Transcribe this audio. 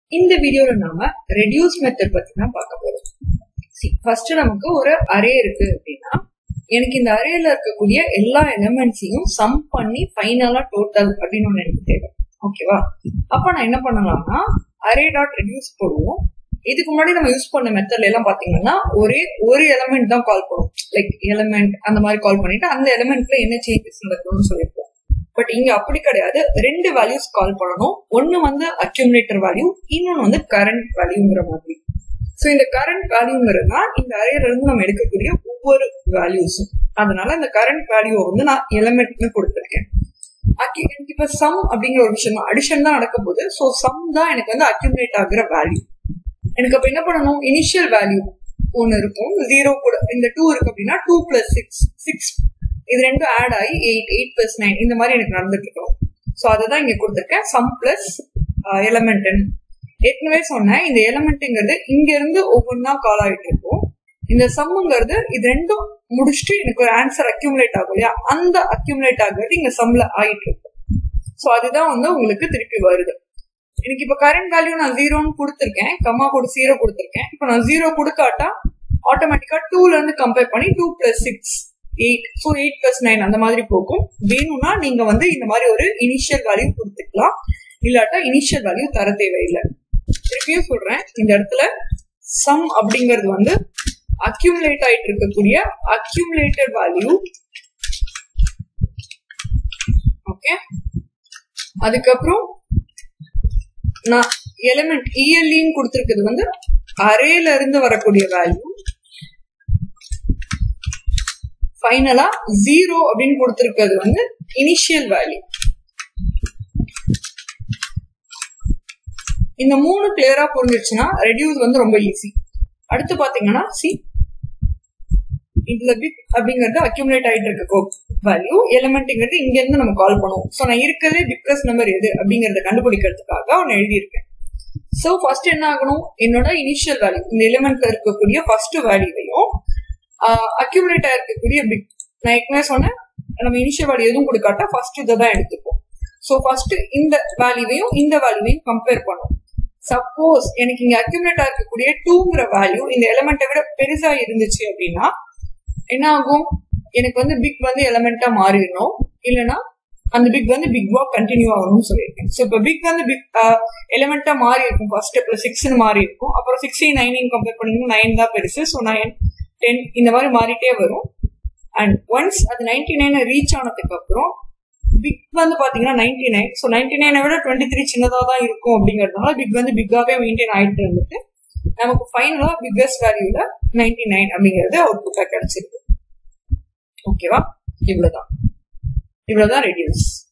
இந்த வீடியோல நாம ரெடியூஸ் மெத்தட் பத்தி தான் பார்க்க போறோம் ஃபர்ஸ்ட் நமக்கு ஒரு அரே இருக்கு அப்படின்னா எனக்கு இந்த அரேல இருக்கக்கூடிய எல்லா எலிமெண்ட்ஸையும் சம் பண்ணி ஃபைனலா டோட்டல் அப்படின்னு ஒண்ணு எனக்கு தேவை ஓகேவா அப்ப நான் என்ன பண்ணலாம்னா அரே டாட் ரெடியூஸ் போடுவோம் இதுக்கு முன்னாடி நம்ம யூஸ் பண்ண மெத்தட்ல எல்லாம் பாத்தீங்கன்னா ஒரே ஒரு எலிமெண்ட் தான் கால் பண்ணுவோம் லைக் எலிமெண்ட் அந்த மாதிரி கால் பண்ணிட்டு அந்த எலிமெண்ட்ல என்ன சேஞ்சஸ் நடக்கும்னு சொல்லியிருப்போம் பட் இங்க அப்படி கிடையாது ரெண்டு வேல்யூஸ் கால் பண்ணணும் ஒன்னு வந்து அக்யூமுலேட்டர் வேல்யூ இன்னொன்னு வந்து கரண்ட் வேல்யூங்கிற மாதிரி ஸோ இந்த கரண்ட் வேல்யூங்கிறது தான் இந்த அரேல இருந்து நம்ம எடுக்கக்கூடிய ஒவ்வொரு வேல்யூஸும் அதனால இந்த கரண்ட் வேல்யூவை வந்து நான் எலிமெண்ட்னு கொடுத்துருக்கேன் எனக்கு இப்ப சம் அப்படிங்கிற ஒரு விஷயம் தான் அடிஷன் தான் நடக்க போகுது ஸோ சம் தான் எனக்கு வந்து அக்யூமுலேட் ஆகுற வேல்யூ எனக்கு அப்ப என்ன பண்ணணும் இனிஷியல் வேல்யூ ஒன்னு இருக்கும் ஜீரோ கூட இந்த டூ இருக்கு அப்படின்னா டூ பிளஸ் சிக்ஸ் சிக்ஸ் இது ரெண்டும் ஆட் ஆகி எயிட் எயிட் பிளஸ் நைன் இந்த மாதிரி எனக்கு நடந்துட்டு இருக்கணும் ஸோ அதை தான் இங்க கொடுத்துருக்கேன் சம் பிளஸ் எலமெண்ட் ஏற்கனவே சொன்னேன் இந்த எலமெண்ட்டுங்கிறது இங்க இருந்து ஒவ்வொன்றா கால் ஆயிட்டு இருக்கும் இந்த சம்முங்கிறது இது ரெண்டும் முடிச்சுட்டு எனக்கு ஒரு ஆன்சர் அக்யூமுலேட் ஆகும் இல்லையா அந்த அக்யூமுலேட் ஆகுறது இங்க சம்ல ஆயிட்டு இருக்கும் ஸோ அதுதான் வந்து உங்களுக்கு திருப்பி வருது எனக்கு இப்ப கரண்ட் வேல்யூ நான் ஜீரோன்னு கொடுத்துருக்கேன் கம்மா கூட ஜீரோ கொடுத்துருக்கேன் இப்போ நான் ஜீரோ கொடுக்காட்டா ஆட்டோமேட்டிக்கா டூல இருந்து கம்பேர் பண்ணி two plus six eight so eight plus nine அந்த மாதிரி போகும் வேணும்னா நீங்க வந்து இந்த மாதிரி ஒரு இனிஷியல் வேல்யூ கொடுத்துக்கலாம் இல்லாட்டா இனிஷியல் வேல்யூ தர தேவையில்லை திருப்பியும் சொல்றேன் இந்த இடத்துல சம் அப்படிங்கிறது வந்து அக்யூமுலேட் ஆயிட்டு இருக்கக்கூடிய அக்யூமுலேட்டட் வேல்யூ ஓகே அதுக்கப்புறம் நான் எலிமெண்ட் இஎல்இன்னு கொடுத்துருக்கிறது வந்து அரேல இருந்து வரக்கூடிய வேல்யூ ஃபைனலா ஜீரோ அப்படின்னு கொடுத்துருக்கிறது வந்து இனிஷியல் வேல்யூ இந்த மூணு கிளியரா புரிஞ்சிருச்சுன்னா ரெடியூஸ் வந்து ரொம்ப ஈஸி அடுத்து பாத்தீங்கன்னா சி இதுல பிக் அப்படிங்கிறது அக்யூமுலேட் ஆயிட்டு இருக்க வேல்யூ எலிமெண்ட்ங்கிறது இங்க இருந்து நம்ம கால் பண்ணுவோம் ஸோ நான் இருக்கிறதே பிக்கஸ்ட் நம்பர் எது அப்படிங்கறத கண்டுபிடிக்கிறதுக்காக ஒன்னு எழுதியிருக்கேன் ஸோ ஃபர்ஸ்ட் என்ன ஆகணும் என்னோட இனிஷியல் வேல்யூ இந்த எலிமெண்ட்ல இருக்கக்கூடிய ஃபர்ஸ்ட் வேல்யூவையும் அக்யூமுலேட் ஆயிருக்கக்கூடிய பிக் நான் ஏற்கனவே சொன்னேன் நம்ம இனிஷியல் வேல்யூ எதுவும் கொடுக்காட்டா ஃபர்ஸ்ட் இதை தான் எடுத்துப்போம் ஸோ ஃபர்ஸ்ட் இந்த வேல்யூவையும் இந்த வேல்யூவையும் கம்பேர் பண்ணுவோம் சப்போஸ் எனக்கு இங்க அக்யூமுலேட் ஆகக்கூடிய டூங்கிற வேல்யூ இந்த எலிமெண்ட்டை விட பெருசா இருந்துச்சு அப்படின்னா என்ன ஆகும் எனக்கு வந்து பிக் வந்து எலிமெண்டா மாறிடணும் இல்லைன்னா அந்த பிக் வந்து பிக் வா கண்டினியூ ஆகணும்னு சொல்லியிருக்கேன் ஸோ இப்போ பிக் வந்து பிக் எலிமெண்டா மாறி இருக்கும் ஃபர்ஸ்ட் ஸ்டெப்ல சிக்ஸ்னு மாறி இருக்கும் அப்புறம் சிக்ஸையும் நைனையும் கம்பேர் பண்ணிங்கன்னா நைன் தான் பெருசு ஸோ நைன் டென் இந்த மாதிரி மாறிட்டே வரும் அண்ட் ஒன்ஸ் அது நைன்டி நைனை ரீச் ஆனதுக்கு அப்புறம் பிக் வந்து பாத்தீங்கன்னா நைன்டி நைன் ஸோ நைன்டி நைனை விட டுவெண்ட்டி த்ரீ சின்னதாக தான் இருக்கும் அப்படிங்கறதுனால பிக் வந்து பிக்காவே மெயின்டைன் ஆயிட்டு இருந்துட்டு நமக்கு ஃபைனலா பிக்கஸ்ட் வேல்யூல நைன்டி நைன் அப்படிங்கிறது அவுட்புட்டா கிடைச்சிருக்கு ஓகேவா இவ்வளவுதான் இவ்வளவுதான் ரெடியூஸ்